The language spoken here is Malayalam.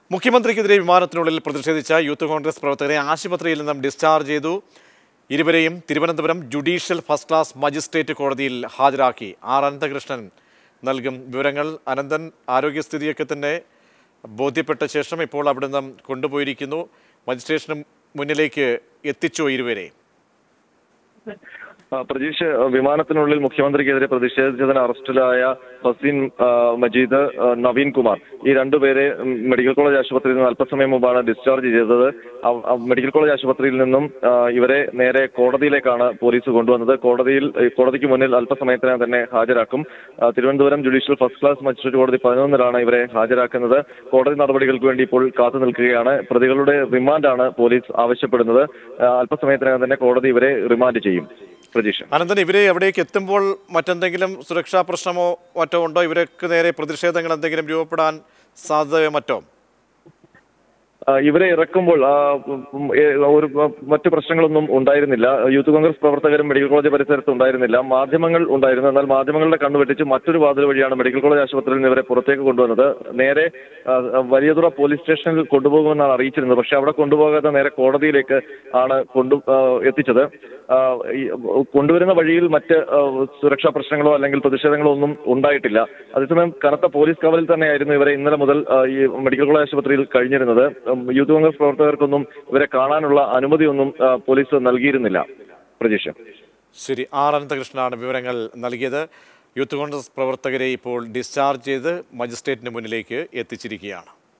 മുഖ്യമന്ത്രിക്കെതിരെ വിമാനത്തിനുള്ളിൽ പ്രതിഷേധിച്ച യൂത്ത് കോൺഗ്രസ് പ്രവർത്തകരെ ആശുപത്രിയിൽ നിന്നും ഡിസ്ചാർജ് ചെയ്തു ഇരുവരെയും Thiruvananthapuram judicial first class magistrate കോടതിയിൽ ഹാജരാക്കി ആർ അനന്തകൃഷ്ണൻ നൽകും വിവരങ്ങൾ അനന്തൻ ആരോഗ്യസ്ഥിതിയൊക്കെ തന്നെ ബോധ്യപ്പെട്ട ശേഷം ഇപ്പോൾ അവിടുന്ന് കൊണ്ടുപോയിരിക്കുന്നു മജിസ്ട്രേഷന് മുന്നിലേക്ക് എത്തിച്ചോ ഇരുവരെയും ആ, പ്രതീഷ് ആ, വിമാനത്തിനുള്ളിൽ മുഖ്യമന്ത്രിക്കെതിരെ പ്രതിഷേധിച്ചതിന് അറസ്റ്റിലായ ഫസീൻ ആ, മജീദ് ആ, നവീൻ കുമാർ ഈ രണ്ടുപേരെ ഉം, മെഡിക്കൽ കോളേജ് ആശുപത്രിയിൽ നിന്ന് അല്പസമയം മുമ്പാണ് ഡിസ്ചാർജ് ചെയ്തത് അവ- അവ- മെഡിക്കൽ കോളേജ് ആശുപത്രിയിൽ നിന്നും ആ, ഇവരെ നേരെ കോടതിയിലേക്കാണ് പോലീസ് കൊണ്ടുവന്നത് കോടതിയിൽ ഏ, കോടതിക്ക് മുന്നിൽ അല്പസമയത്തിനകം തന്നെ ഹാജരാക്കും ആ, Thiruvananthapuram judicial first class magistrate കോടതി പതിനൊന്നിലാണ് ഇവരെ ഹാജരാക്കുന്നത് കോടതി നടപടികൾക്ക് വേണ്ടി ഇപ്പോൾ കാത്തു നിൽക്കുകയാണ് പ്രതികളുടെ റിമാൻഡാണ് പോലീസ് ആവശ്യപ്പെടുന്നത് ആ, അല്പസമയത്തിനകം തന്നെ കോടതി ഇവരെ റിമാൻഡ് ചെയ്യും പ്രതീക്ഷ അനന്തൻ ഇവരെ അവിടേക്ക് എത്തുമ്പോൾ മറ്റെന്തെങ്കിലും സുരക്ഷാ പ്രശ്നമോ മറ്റോ ഉണ്ടോ ഇവർക്ക് നേരെ പ്രതിഷേധങ്ങൾ എന്തെങ്കിലും രൂപപ്പെടാൻ സാധ്യതയോ മറ്റോ ആ, ഇവരെ ഇറക്കുമ്പോൾ ആ, ഉം, ഏ, ഒരു ഉം, മറ്റു പ്രശ്നങ്ങളൊന്നും ഉണ്ടായിരുന്നില്ല യൂത്ത് കോൺഗ്രസ് പ്രവർത്തകരും മെഡിക്കൽ കോളേജ് പരിസരത്ത് ഉണ്ടായിരുന്നില്ല മാധ്യമങ്ങൾ ഉണ്ടായിരുന്നു എന്നാൽ മാധ്യമങ്ങളുടെ കണ്ണുവെട്ടിച്ച് മറ്റൊരു വാതിൽ വഴിയാണ് മെഡിക്കൽ കോളേജ് ആശുപത്രിയിൽ നിന്ന് ഇവരെ പുറത്തേക്ക് കൊണ്ടുവന്നത് നേരെ ആ, വലിയതുറ പോലീസ് സ്റ്റേഷനിൽ കൊണ്ടുപോകുമെന്നാണ് അറിയിച്ചിരുന്നത് പക്ഷെ അവിടെ കൊണ്ടുപോകാതെ നേരെ കോടതിയിലേക്ക് ആണ് കൊണ്ടു ആ, എത്തിച്ചത് ആ, ഈ, കൊണ്ടുവരുന്ന വഴിയിൽ മറ്റ് ആ, സുരക്ഷാ പ്രശ്നങ്ങളോ അല്ലെങ്കിൽ പ്രതിഷേധങ്ങളോ ഒന്നും ഉണ്ടായിട്ടില്ല അതേസമയം കനത്ത പോലീസ് കവലിൽ തന്നെയായിരുന്നു ഇവരെ ഇന്നലെ മുതൽ ആ, ഈ മെഡിക്കൽ കോളേജ് ആശുപത്രിയിൽ കഴിഞ്ഞിരുന്നത് ഉം, യൂത്ത് കോൺഗ്രസ് പ്രവർത്തകർക്കൊന്നും ഇവരെ കാണാനുള്ള അനുമതിയൊന്നും ആ, പോലീസ് നൽകിയിരുന്നില്ല പ്രതീക്ഷ ശരി ആർ അനന്തകൃഷ്ണനാണ് വിവരങ്ങൾ നൽകിയത് യൂത്ത് കോൺഗ്രസ് പ്രവർത്തകരെ ഇപ്പോൾ ഡിസ്ചാർജ് ചെയ്ത് മജിസ്ട്രേറ്റിന് മുന്നിലേക്ക് എത്തിച്ചിരിക്കുകയാണ്